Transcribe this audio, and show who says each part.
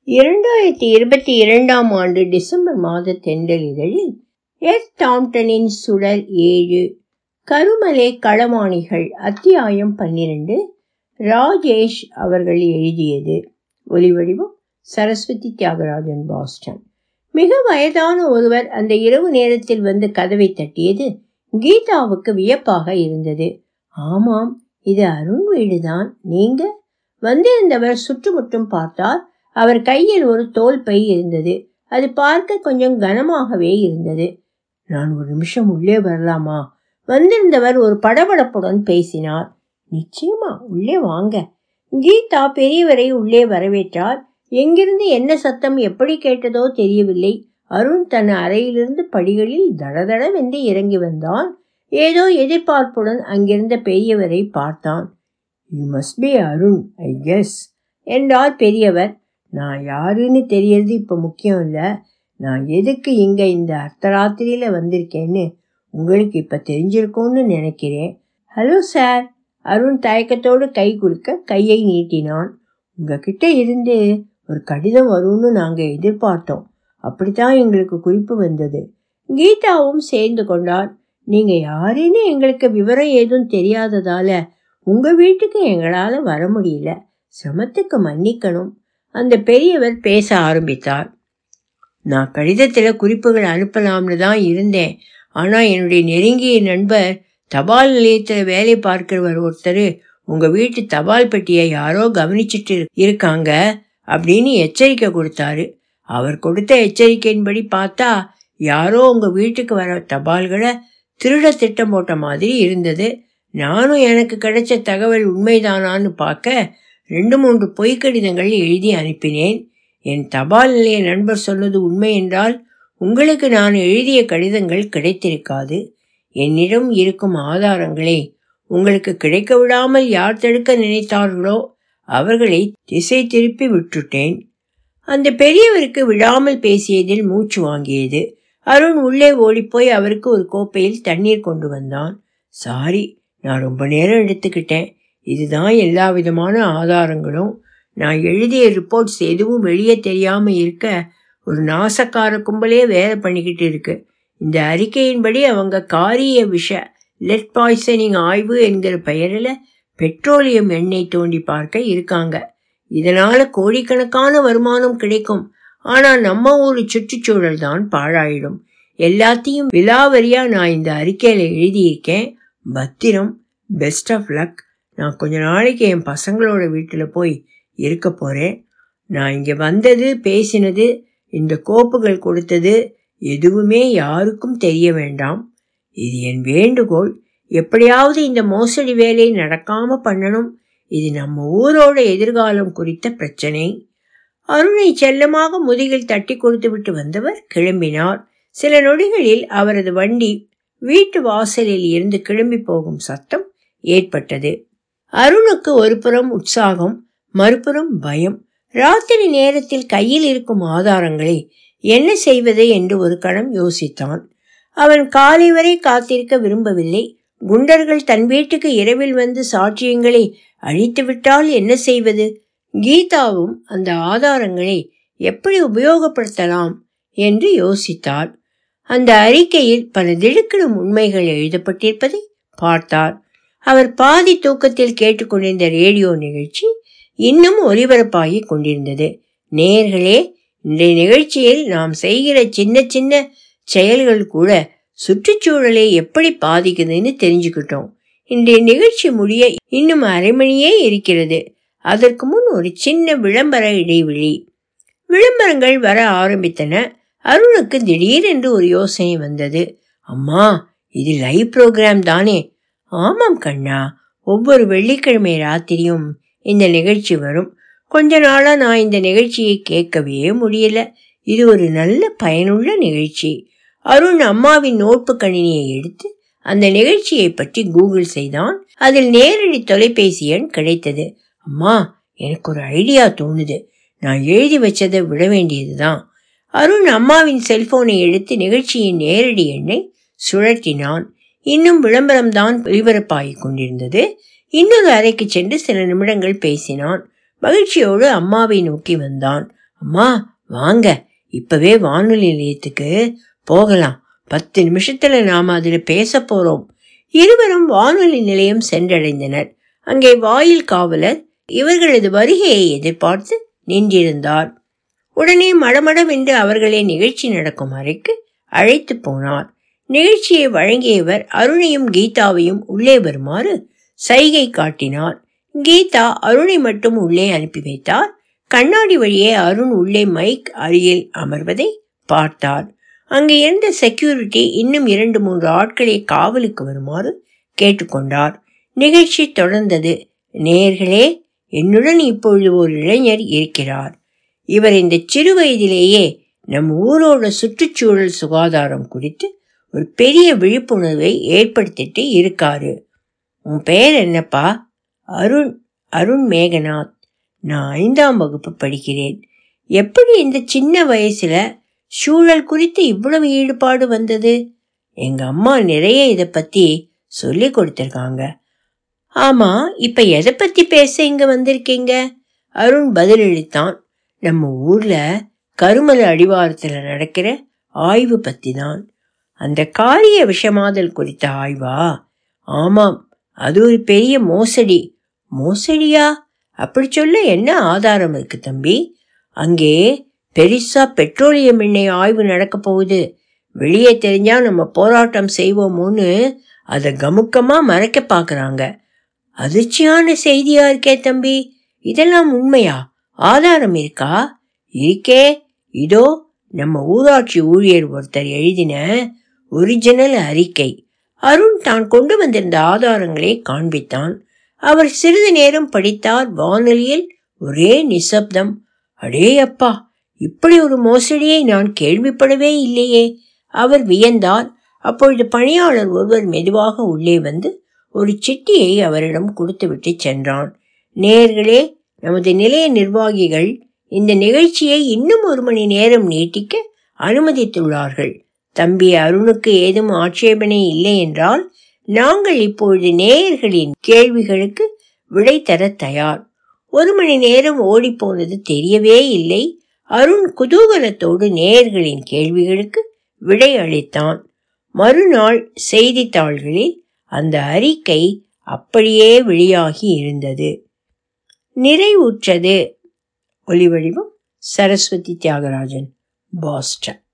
Speaker 1: இரண்டாயிரத்தி இருபத்தி இரண்டாம் ஆண்டு டிசம்பர் மாத தென்றல் இதழில் எஸ் டாம்டனின் சுடர் ஏழு கருமலை களமாணிகள் அத்தியாயம் பன்னிரண்டு ராஜேஷ் அவர்கள் எழுதியது ஒலிவடிவம் சரஸ்வதி தியாகராஜன் பாஸ்டன் மிக வயதான ஒருவர் அந்த இரவு நேரத்தில் வந்து கதவை தட்டியது கீதாவுக்கு வியப்பாக இருந்தது ஆமாம் இது அருண் வீடுதான் நீங்க வந்திருந்தவர் சுற்றுமுற்றும் பார்த்தார் அவர் கையில் ஒரு தோல் பை இருந்தது அது பார்க்க கொஞ்சம் கனமாகவே இருந்தது நான் ஒரு நிமிஷம் உள்ளே வரலாமா வந்திருந்தவர் ஒரு படபடப்புடன் பேசினார் நிச்சயமா உள்ளே வாங்க கீதா பெரியவரை உள்ளே வரவேற்றார் எங்கிருந்து என்ன சத்தம் எப்படி கேட்டதோ தெரியவில்லை அருண் தன் அறையிலிருந்து படிகளில் தடதடவென்று இறங்கி வந்தான் ஏதோ எதிர்பார்ப்புடன் அங்கிருந்த பெரியவரை பார்த்தான் you must be Arun I guess என்றார் பெரியவர் நான் யாருன்னு தெரியறது இப்போ முக்கியம் இல்லை நான் எதுக்கு இங்கே இந்த அர்த்தராத்திரியில் வந்திருக்கேன்னு உங்களுக்கு இப்போ தெரிஞ்சிருக்கும்னு நினைக்கிறேன் ஹலோ சார் அருண் தயக்கத்தோடு கை குலுக்க கையை நீட்டினான் உங்ககிட்ட இருந்து ஒரு கடிதம் வரும்னு நாங்கள் எதிர்பார்த்தோம் அப்படித்தான் எங்களுக்கு குறிப்பு வந்தது கீதாவும் சேர்ந்து கொண்டார் நீங்கள் யாருன்னு எங்களுக்கு விவரம் ஏதும் தெரியாததால உங்கள் வீட்டுக்கு எங்களால் வர முடியல சிரமத்துக்கு மன்னிக்கணும் அந்த பெரியவர் பேச ஆரம்பித்தார் நான் கடிதத்தில் குறிப்புகள் அனுப்பலாம்னு தான் இருந்தேன் ஆனால் என்னுடைய நெருங்கிய நண்பர் தபால் நிலையத்தில் வேலை பார்க்கிறவர் ஒருத்தர் உங்கள் வீட்டு தபால் பெட்டியை யாரோ கவனிச்சிட்டு இருக்காங்க அப்படின்னு எச்சரிக்கை கொடுத்தாரு அவர் கொடுத்த எச்சரிக்கையின்படி பார்த்தா யாரோ உங்கள் வீட்டுக்கு வர தபால்களை திருட திட்டம் போட்ட மாதிரி இருந்தது நானும் எனக்கு கிடைச்ச தகவல் உண்மைதானான்னு பார்க்க ரெண்டு மூன்று பொய்க்கடிதங்கள் எழுதி அனுப்பினேன் என் தபால் நிலைய நண்பர் சொன்னது உண்மை என்றால் உங்களுக்கு நான் எழுதிய கடிதங்கள் கிடைத்திருக்காது என்னிடம் இருக்கும் ஆதாரங்களை உங்களுக்கு கிடைக்க விடாமல் யார் தடுக்க நினைத்தார்களோ அவர்களை திசை திருப்பி விட்டுட்டேன் அந்த பெரியவருக்கு விடாமல் பேசியதில் மூச்சு வாங்கியது அருண் உள்ளே ஓடிப்போய் அவருக்கு ஒரு கோப்பையில் தண்ணீர் கொண்டு வந்தான் சாரி நான் ரொம்ப நேரம் எடுத்துக்கிட்டேன் இதுதான் எல்லா விதமான ஆதாரங்களும் நான் எழுதிய ரிப்போர்ட்ஸ் எதுவும் வெளியே தெரியாமல் இருக்க ஒரு நாசக்கார கும்பலே வேலை பண்ணிக்கிட்டு இருக்கு இந்த அறிக்கையின்படி அவங்க காரிய விஷ லெட் பாய்சனிங் ஆய்வு என்கிற பெயரில் பெட்ரோலியம் எண்ணெய் தோண்டி பார்க்க இருக்காங்க இதனால கோடிக்கணக்கான வருமானம் கிடைக்கும் ஆனால் நம்ம ஊர் சுற்றுச்சூழல் தான் பாழாயிடும் எல்லாத்தையும் விலாவரியா நான் இந்த அறிக்கையில எழுதியிருக்கேன் பத்திரம் பெஸ்ட் ஆஃப் லக் நான் கொஞ்ச நாளைக்கு என் பசங்களோட வீட்டில் போய் இருக்க போகிறேன் நான் இங்கே வந்தது பேசினது இந்த கோப்புகள் கொடுத்தது எதுவுமே யாருக்கும் தெரிய வேண்டாம் இது என் வேண்டுகோள் எப்படியாவது இந்த மோசடி வேலை நடக்காம பண்ணணும் இது நம்ம ஊரோட எதிர்காலம் குறித்த பிரச்சனை அருணை செல்லமாக முதுகில் தட்டி கொடுத்து விட்டு வந்தவர் கிளம்பினார் சில நொடிகளில் அவரது வண்டி வீட்டு வாசலில் இருந்து கிளம்பி போகும் சத்தம் ஏற்பட்டது அருணுக்கு ஒரு புறம் உற்சாகம் மறுபுறம் பயம் ராத்திரி நேரத்தில் கையில் இருக்கும் ஆதாரங்களை என்ன செய்வது என்று ஒரு கணம் யோசித்தான் அவன் காலை வரை காத்திருக்க விரும்பவில்லை குண்டர்கள் தன் வீட்டுக்கு இரவில் வந்து சாட்சியங்களை அழித்துவிட்டால் என்ன செய்வது கீதாவும் அந்த ஆதாரங்களை எப்படி உபயோகப்படுத்தலாம் என்று யோசித்தார் அந்த அறிக்கையில் பல திடுக்கிடும் உண்மைகள் எழுதப்பட்டிருப்பதை பார்த்தார் அவர் பாதி தூக்கத்தில் கேட்டுக்கொண்டிருந்த ரேடியோ நிகழ்ச்சி இன்னும் ஒலிபரப்பாகி கொண்டிருந்தது நேர்களே இன்றைய நிகழ்ச்சியில் நாம் செய்கிற சின்ன சின்ன செயல்கள் கூட சுற்றுச்சூழலை எப்படி பாதிக்குதுன்னு தெரிஞ்சுக்கிட்டோம் இன்றைய நிகழ்ச்சி முடிய இன்னும் அரை மணியே இருக்கிறது அதற்கு முன் ஒரு சின்ன விளம்பர இடைவெளி விளம்பரங்கள் வர ஆரம்பித்தன அருணுக்கு திடீரென்று ஒரு யோசனை வந்தது அம்மா இது லைவ் ப்ரோக்ராம் தானே ஆமாம் கண்ணா ஒவ்வொரு வெள்ளிக்கிழமை ராத்திரியும் இந்த நிகழ்ச்சி வரும் கொஞ்ச நாளா நான் இந்த நிகழ்ச்சியை கேட்கவே முடியல இது ஒரு நல்ல பயனுள்ள நிகழ்ச்சி அருண் அம்மாவின் நோட்பு கணினியை எடுத்து அந்த நிகழ்ச்சியை பற்றி கூகுள் செய்தான் அதில் நேரடி தொலைபேசி எண் கிடைத்தது அம்மா எனக்கு ஒரு ஐடியா தோணுது நான் எழுதி வச்சதை விட வேண்டியதுதான் அருண் அம்மாவின் செல்போனை எடுத்து நிகழ்ச்சியின் நேரடி எண்ணை சுழற்றினான் இன்னும் விளம்பரம்தான் ஒளிபரப்பாகிக் கொண்டிருந்தது இன்னொரு அறைக்கு சென்று சில நிமிடங்கள் பேசினான் மகிழ்ச்சியோடு அம்மாவை நோக்கி வந்தான் அம்மா வாங்க இப்பவே வானொலி நிலையத்துக்கு போகலாம் பத்து நிமிஷத்துல நாம அதுல பேச போறோம் இருவரும் வானொலி நிலையம் சென்றடைந்தனர் அங்கே வாயில் காவலர் இவர்களது வருகையை எதிர்பார்த்து நின்றிருந்தார் உடனே மடமடவென்று அவர்களை நிகழ்ச்சி நடக்கும் அறைக்கு அழைத்து போனார் நிகழ்ச்சியை வழங்கியவர் அருணையும் கீதாவையும் உள்ளே வருமாறு சைகை காட்டினார் கீதா அருணை மட்டும் உள்ளே அனுப்பி வைத்தார் கண்ணாடி வழியே அருண் உள்ளே மைக் அருகில் அமர்வதை பார்த்தார் அங்கு இருந்த செக்யூரிட்டி இன்னும் இரண்டு மூன்று ஆட்களை காவலுக்கு வருமாறு கேட்டுக்கொண்டார் நிகழ்ச்சி தொடர்ந்தது நேர்களே என்னுடன் இப்பொழுது ஒரு இளைஞர் இருக்கிறார் இவர் இந்த சிறு வயதிலேயே நம் ஊரோட சுற்றுச்சூழல் சுகாதாரம் குறித்து ஒரு பெரிய விழிப்புணர்வை ஏற்படுத்திட்டு இருக்காரு உன் பெயர் என்னப்பா அருண் அருண் மேகநாத் நான் ஐந்தாம் வகுப்பு படிக்கிறேன் எப்படி இந்த சின்ன வயசுல சூழல் குறித்து இவ்வளவு ஈடுபாடு வந்தது எங்க அம்மா நிறைய இதை பத்தி சொல்லி கொடுத்திருக்காங்க ஆமா இப்ப எதை பத்தி பேச இங்க வந்திருக்கீங்க அருண் பதிலளித்தான் நம்ம ஊர்ல கருமல அடிவாரத்துல நடக்கிற ஆய்வு பத்தி தான் அந்த காரிய விஷமாதல் குறித்த ஆய்வா ஆமாம் அது ஒரு பெரிய மோசடி மோசடியா அப்படி சொல்ல என்ன ஆதாரம் இருக்கு தம்பி அங்கே பெருசா பெட்ரோலியம் எண்ணெய் ஆய்வு நடக்க போகுது வெளியே தெரிஞ்சா நம்ம போராட்டம் செய்வோமோன்னு அதை கமுக்கமா மறைக்க பாக்குறாங்க அதிர்ச்சியான செய்தியா இருக்கே தம்பி இதெல்லாம் உண்மையா ஆதாரம் இருக்கா இருக்கே இதோ நம்ம ஊராட்சி ஊழியர் ஒருத்தர் எழுதின ஒரிஜினல் அறிக்கை அருண் தான் கொண்டு வந்திருந்த ஆதாரங்களை காண்பித்தான் அவர் சிறிது நேரம் படித்தார் வானொலியில் ஒரே நிசப்தம் அடே அப்பா இப்படி ஒரு மோசடியை நான் கேள்விப்படவே இல்லையே அவர் வியந்தார் அப்பொழுது பணியாளர் ஒருவர் மெதுவாக உள்ளே வந்து ஒரு சிட்டியை அவரிடம் கொடுத்துவிட்டு சென்றான் நேர்களே நமது நிலைய நிர்வாகிகள் இந்த நிகழ்ச்சியை இன்னும் ஒரு மணி நேரம் நீட்டிக்க அனுமதித்துள்ளார்கள் தம்பி அருணுக்கு ஏதும் ஆட்சேபனை இல்லை என்றால் நாங்கள் இப்பொழுது நேயர்களின் கேள்விகளுக்கு விடை தர தயார் ஒரு மணி நேரம் ஓடிப்போனது தெரியவே இல்லை அருண் குதூகலத்தோடு நேயர்களின் கேள்விகளுக்கு விடை அளித்தான் மறுநாள் செய்தித்தாள்களில் அந்த அறிக்கை அப்படியே வெளியாகி இருந்தது நிறைவுற்றது ஒலிவடிவம் சரஸ்வதி தியாகராஜன் பாஸ்டன்